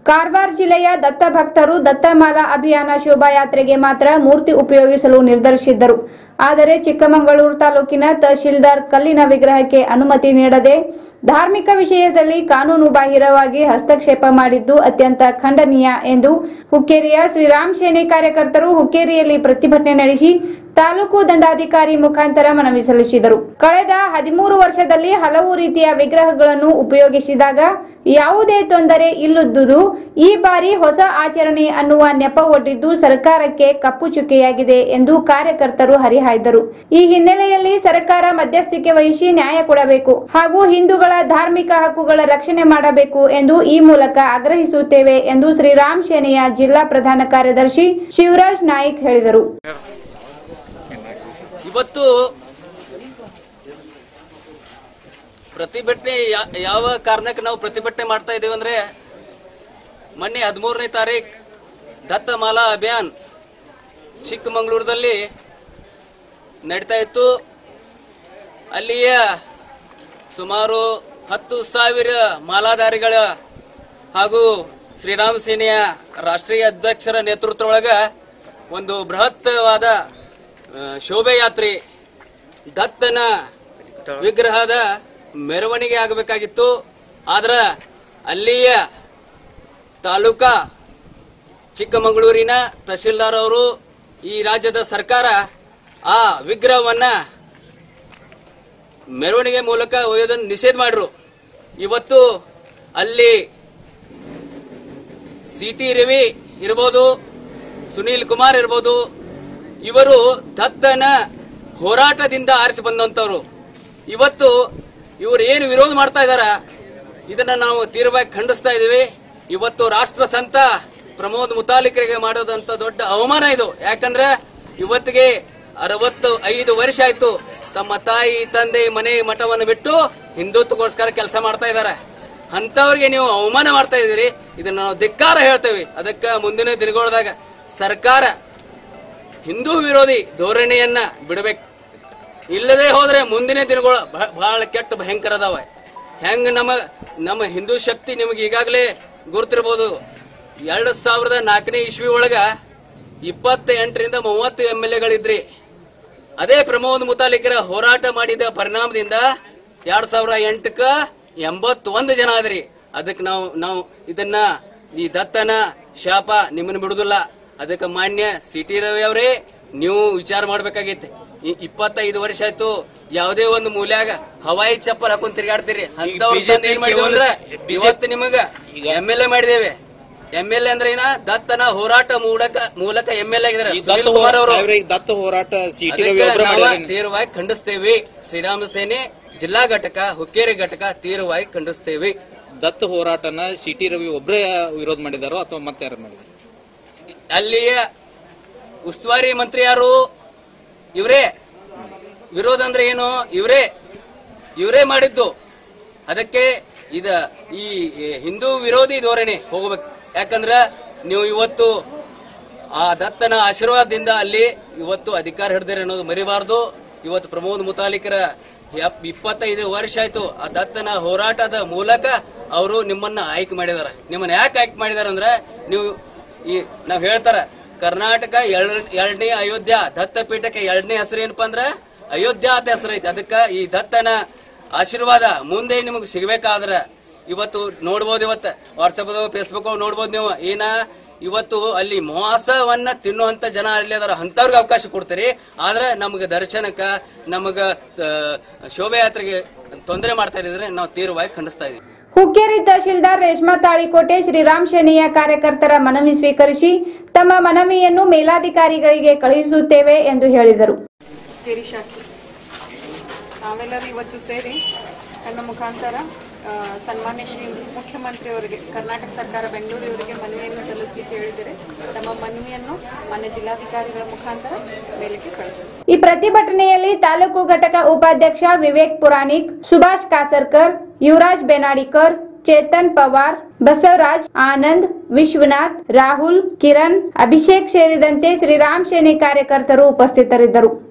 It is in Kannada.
ಕಾರವಾರ ಜಿಲ್ಲೆಯ ದತ್ತ ಭಕ್ತರು ದತ್ತಮಾಲಾ ಅಭಿಯಾನ ಶೋಭಾಯಾತ್ರೆಗೆ ಮಾತ್ರ ಮೂರ್ತಿ ಉಪಯೋಗಿಸಲು ನಿರ್ಧರಿಸಿದ್ದರು ಆದರೆ ಚಿಕ್ಕಮಗಳೂರು ತಾಲೂಕಿನ ತಹಶೀಲ್ದಾರ್ ಕಲ್ಲಿನ ವಿಗ್ರಹಕ್ಕೆ ಅನುಮತಿ ನೀಡದೆ ಧಾರ್ಮಿಕ ವಿಷಯದಲ್ಲಿ ಕಾನೂನು ಬಾಹಿರವಾಗಿ ಹಸ್ತಕ್ಷೇಪ ಮಾಡಿದ್ದು ಅತ್ಯಂತ ಖಂಡನೀಯ ಎಂದು ಹುಕ್ಕೇರಿಯ ಶ್ರೀರಾಮ್ ಸೇನೆ ಕಾರ್ಯಕರ್ತರು ಹುಕ್ಕೇರಿಯಲ್ಲಿ ಪ್ರತಿಭಟನೆ ನಡೆಸಿ ತಾಲೂಕು ದಂಡಾಧಿಕಾರಿ ಮುಖಾಂತರ ಮನವಿ ಸಲ್ಲಿಸಿದರು ಕಳೆದ ಹದಿಮೂರು ವರ್ಷದಲ್ಲಿ ಹಲವು ರೀತಿಯ ವಿಗ್ರಹಗಳನ್ನು ಉಪಯೋಗಿಸಿದಾಗ ಯಾವುದೇ ತೊಂದರೆ ಇಲ್ಲದುದು ಈ ಬಾರಿ ಹೊಸ ಆಚರಣೆ ಅನ್ನುವ ನೆಪ ಒಡ್ಡಿದ್ದು ಸರ್ಕಾರಕ್ಕೆ ಕಪ್ಪು ಚುಕ್ಕೆಯಾಗಿದೆ ಎಂದು ಕಾರ್ಯಕರ್ತರು ಹರಿಹಾಯ್ದರು ಈ ಹಿನ್ನೆಲೆಯಲ್ಲಿ ಸರ್ಕಾರ ಮಧ್ಯಸ್ಥಿಕೆ ವಹಿಸಿ ನ್ಯಾಯ ಕೊಡಬೇಕು ಹಾಗೂ ಹಿಂದೂಗಳ ಧಾರ್ಮಿಕ ಹಕ್ಕುಗಳ ರಕ್ಷಣೆ ಮಾಡಬೇಕು ಎಂದು ಈ ಮೂಲಕ ಆಗ್ರಹಿಸುತ್ತೇವೆ ಎಂದು ಶ್ರೀರಾಮ್ ಸೇನೆಯ ಜಿಲ್ಲಾ ಪ್ರಧಾನ ಕಾರ್ಯದರ್ಶಿ ಶಿವರಾಜ್ ನಾಯ್ಕ್ ಹೇಳಿದರು ಇವತ್ತು ಪ್ರತಿಭಟನೆ ಯಾ- ಯಾವ ಕಾರಣಕ್ಕೆ ನಾವು ಪ್ರತಿಭಟನೆ ಮಾಡ್ತಾ ಇದ್ದೇವೆ ಅಂದ್ರೆ ಮೊನ್ನೆ ಹದಿಮೂರನೇ ತಾರೀಕು ದತ್ತಮಾಲಾ ಅಭಿಯಾನ್ ಚಿಕ್ಕಮಗಳೂರದಲ್ಲಿ ನಡೀತಾ ಇತ್ತು ಅಲ್ಲಿಯ ಸುಮಾರು ಹತ್ತು ಸಾವಿರ ಮಾಲಾಧಾರಿಗಳ ಹಾಗೂ ಶ್ರೀರಾಮ ಸೇನೆಯ ರಾಷ್ಟ್ರೀಯ ಅಧ್ಯಕ್ಷರ ನೇತೃತ್ವದೊಳಗ ಒಂದು ಬೃಹತ್ವಾದ ಆ, ಶೋಭೆಯಾತ್ರೆ ದತ್ತನ ವಿಗ್ರಹದ ಮೆರವಣಿಗೆ ಆಗಬೇಕಾಗಿತ್ತು ಆದ್ರ ಅಲ್ಲಿಯ ತಾಲೂಕಾ ಚಿಕ್ಕಮಗಳೂರಿನ ತಹಶೀಲ್ದಾರ್ ಅವರು ಈ ರಾಜ್ಯದ ಸರ್ಕಾರ ಆ ವಿಗ್ರಹವನ್ನ ಮೆರವಣಿಗೆ ಮೂಲಕ ಒಯ್ಯೋದನ್ನು ನಿಷೇಧ ಮಾಡ್ರು ಇವತ್ತು ಅಲ್ಲಿ ಸಿ ಟಿ ರವಿ ಇರ್ಬೋದು ಸುನೀಲ್ ಕುಮಾರ್ ಇರ್ಬೋದು ಇವರು ದತ್ತನ ಹೋರಾಟದಿಂದ ಆರಿಸಿ ಬಂದಂತವ್ರು ಇವತ್ತು ಇವರು ಏನು ವಿರೋಧ ಮಾಡ್ತಾ ಇದಾರ ಇದನ್ನ ನಾವು ತೀವ್ರವಾಗಿ ಖಂಡಿಸ್ತಾ ಇದ್ದೀವಿ ಇವತ್ತು ರಾಷ್ಟ್ರ ಸಂತ ಪ್ರಮೋದ್ ಮುತಾಲಿಕರಿಗೆ ಮಾಡೋದಂತ ದೊಡ್ಡ ಅವಮಾನ ಇದು ಯಾಕಂದ್ರೆ ಇವತ್ತಿಗೆ ಅರವತ್ತು ಐದು ವರ್ಷ ಆಯ್ತು ತಮ್ಮ ತಾಯಿ ತಂದೆ ಮನೆ ಮಠವನ್ನು ಬಿಟ್ಟು ಹಿಂದುತ್ವಗೋಸ್ಕರ ಕೆಲಸ ಮಾಡ್ತಾ ಇದ್ದಾರೆ ಅಂತವ್ರಿಗೆ ನೀವು ಅವಮಾನ ಮಾಡ್ತಾ ಇದ್ದೀರಿ ಇದನ್ನ ನಾವು ಧಿಕ್ಕಾರ ಹೇಳ್ತೇವೆ ಅದಕ್ಕೆ ಮುಂದಿನ ದಿನಗಳದಾಗ ಸರ್ಕಾರ ಹಿಂದೂ ವಿರೋಧಿ ಧೋರಣೆಯನ್ನ ಬಿಡಬೇಕು ಇಲ್ಲದೆ ಹೋದ್ರೆ ಮುಂದಿನ ದಿನಗಳು ಬಹ- ಬಹಳ ಕೆಟ್ಟ ಭಯಂಕರ ಅದಾವ ಹೆಂಗ್ ನಮ್ಮ ನಮ್ಮ ಹಿಂದೂ ಶಕ್ತಿ ನಿಮಗೆ ಈಗಾಗಲೇ ಗುರುತಿರ್ಬೋದು ಎರಡ್ ಸಾವಿರದ ನಾಲ್ಕನೇ ಇಸ್ವಿ ಒಳಗ ಇಪ್ಪತ್ತ ಎಂಟರಿಂದ ಮೂವತ್ತು ಎಂ ಎಲ್ ಎಗಳಿದ್ರಿ ಅದೇ ಪ್ರಮೋದ್ ಮುತಾಲಿಕರ ಹೋರಾಟ ಮಾಡಿದ ಪರಿಣಾಮದಿಂದ ಎರಡ್ ಸಾವಿರ ಎಂಟಕ್ಕ ಎಂಬತ್ತೊಂದು ಜನ ಆದ್ರಿ ಅದಕ್ಕೆ ನಾವು ನಾವು ಇದನ್ನ ಈ ದತ್ತನ ಶಾಪ ನಿಮ್ಮನ್ನ ಬಿಡುದಿಲ್ಲ ಅದಕ್ಕೆ ಮಾನ್ಯ ಸಿ ಟಿ ರವಿ ಅವರೇ ನೀವು ವಿಚಾರ ಮಾಡ್ಬೇಕಾಗಿತ್ತು ಈ ಇಪ್ಪತ್ತೈದು ವರ್ಷ ಆಯ್ತು ಯಾವುದೇ ಒಂದು ಮೂಲ್ಯಾಗ ಹವಾಯಿ ಚಪ್ಪಲ್ ಹಾಕೊಂಡ್ ತಿರ್ಗಾಡ್ತೀರಿ ಅಂತವ್ರ BJP ಏನ್ ಮಾಡಿದ್ವಿ ಅಂದ್ರೆ ಕೇವಲ- ಇವತ್ತು ನಿಮಗ ಈಗ ಎಂ ಎಲ್ ಎ ಮಾಡಿದೇವೆ ಎಂ ಎಲ್ ಎ ಅಂದ್ರೆ ಏನ ದತ್ತನ ಹೋರಾಟ ಮೂಲಕ ಮೂಲಕ ಎಂ ಎಲ್ ಎ ಆಗಿದ್ದಾರೆ ಈ ಸುನೀಲ್ ದತ್ತ ಕುಮಾರ್ ಅವರು ಹೋರಾಟ ಈ ದತ್ತ ಹೋರಾಟ ಸಿಟಿ ರವಿ ಅದಕ್ಕೆ ಒಬ್ಬರೇ ನಾವು ಮಾಡಿದ್ದಾರೆ ತೀವ್ರವಾಗಿ ಖಂಡಿಸ್ತೇವೆ ಶ್ರೀರಾಮ ಸೇನೆ ಜಿಲ್ಲಾ ಘಟಕ ಹುಕ್ಕೇರಿ ಘಟಕ ತೀವ್ರವಾಗಿ ಖಂಡಿಸ್ತೇವೆ ದತ್ತ ಹೋರಾಟನ ಸಿಟಿ ರವಿ ಒಬ್ಬರೇ ವಿರೋಧ ಮಾಡಿದಾರೋ ಅಥವಾ ಮತ್ತೆ ಯಾರು ಮಾಡಿದಾರೆ ಅಲ್ಲಿಯ ಉಸ್ತುವಾರಿ ಮಂತ್ರಿ ಯಾರು ಇವರೇ ವಿರೋಧ ಅಂದ್ರೆ ಏನು ಇವರೇ ಇವರೇ ಮಾಡಿದ್ದು ಅದಕ್ಕೆ ಇದ ಈ ಹಿಂದೂ ವಿರೋಧಿ ಧೋರಣೆ ಹೋಗ್ಬೇಕು ಯಾಕಂದ್ರ ನೀವು ಇವತ್ತು ಆ ದತ್ತನ ಆಶೀರ್ವಾದದಿಂದ ಅಲ್ಲಿ ಇವತ್ತು ಅಧಿಕಾರ ಹಿಡಿದಿರಿ ಅನ್ನೋದು ಮರಿಬಾರ್ದು ಇವತ್ತು ಪ್ರಮೋದ್ ಮುತಾಲಿಕರ ಎಪ್- ಇಪ್ಪತ್ತೈದು ವರ್ಷ ಆಯ್ತು ಆ ದತ್ತನ ಹೋರಾಟದ ಮೂಲಕ ಅವರು ನಿಮ್ಮನ್ನ ಆಯ್ಕೆ ಮಾಡಿದಾರ ನಿಮ್ಮನ್ನ ಯಾಕೆ ಆಯ್ಕೆ ಮಾಡಿದಾರ ಅಂದ್ರೆ ನೀವು ಈ ನಾವ್ ಹೇಳ್ತಾರ ಕರ್ನಾಟಕ ಎರಡನೇ ಅಯೋಧ್ಯ ದತ್ತ ಪೀಠಕ್ಕೆ ಎರಡನೇ ಹೆಸರು ಏನಪ್ಪಾ ಅಂದ್ರ ಅಯೋಧ್ಯ ಅಂತ ಹೆಸರು ಐತಿ ಅದಕ್ಕ ಈ ದತ್ತನ ಆಶೀರ್ವಾದ ಮುಂದೆ ನಿಮಗೆ ಸಿಗ್ಬೇಕಾದ್ರ ಇವತ್ತು ನೋಡ್ಬೋದು ಇವತ್ತು ವಾಟ್ಸಪ್ ಫೇಸ್ಬುಕ್ ನೋಡ್ಬೋದು ನೀವು ಏನ ಇವತ್ತು ಅಲ್ಲಿ ಮೋಸವನ್ನ ತಿನ್ನುವಂತ ಜನ ಅಲ್ಲಿ ಅದಾರ ಅಂತವ್ರಿಗೆ ಅವಕಾಶ ಕೊಡ್ತೀರಿ ಆದ್ರೆ ನಮ್ಗೆ ದರ್ಶನಕ್ಕ ನಮಗ ಆ, ಶೋಭಾಯಾತ್ರೆಗೆ ತೊಂದರೆ ಮಾಡ್ತಾ ಇದ್ರೆ ನಾವು ತೀವ್ರವಾಗಿ ಖಂಡಿಸ್ತಾ ಇದೀವಿ ಹುಕ್ಕೇರಿ ತಹಶೀಲ್ದಾರ್ ರೇಷ್ಮಾ ತಾಳಿಕೋಟೆ ಶ್ರೀರಾಮ್ ಸೇನೆಯ ಕಾರ್ಯಕರ್ತರ ಮನವಿ ಸ್ವೀಕರಿಸಿ ತಮ್ಮ ಮನವಿಯನ್ನು ಮೇಲಾಧಿಕಾರಿಗಳಿಗೆ ಕಳುಹಿಸುತ್ತೇವೆ ಎಂದು ಹೇಳಿದರು ಕೇರಿ ಶಾಖೆ ನಾವೆಲ್ಲರೂ ಇವತ್ತು ಸೇರಿ ನನ್ನ ಮುಖಾಂತರ ಆ, ಸನ್ಮಾನ್ಯ ಶ್ರೀ ಮುಖ್ಯಮಂತ್ರಿಯವರಿಗೆ ಕರ್ನಾಟಕ ಸರ್ಕಾರ ಬೆಂಗಳೂರಿವರಿಗೆ ಮನವಿಯನ್ನು ಸಲ್ಲಿಸಲಿಕ್ಕೆ ಹೇಳಿದರೆ ತಮ್ಮ ಮನವಿಯನ್ನು ಮಾನ್ಯ ಜಿಲ್ಲಾಧಿಕಾರಿಗಳ ಮುಖಾಂತರ ಮೇಲಕ್ಕೆ ಕಳಿಸಿದೆ ಈ ಪ್ರತಿಭಟನೆಯಲ್ಲಿ ತಾಲೂಕು ಘಟಕ ಉಪಾಧ್ಯಕ್ಷ ವಿವೇಕ್ ಪುರಾಣಿಕ್ ಸುಭಾಷ್ ಕಾಸರ್ಕರ್ ಯುವರಾಜ್ ಬೆನಾಡಿಕರ್ ಚೇತನ್ ಪವಾರ್ ಬಸವರಾಜ್ ಆನಂದ್ ವಿಶ್ವನಾಥ್ ರಾಹುಲ್ ಕಿರಣ್ ಅಭಿಷೇಕ್ ಸೇರಿದಂತೆ ಶ್ರೀರಾಮ್ ಸೇನೆ ಕಾರ್ಯಕರ್ತರು ಉಪಸ್ಥಿತರಿದ್ದರು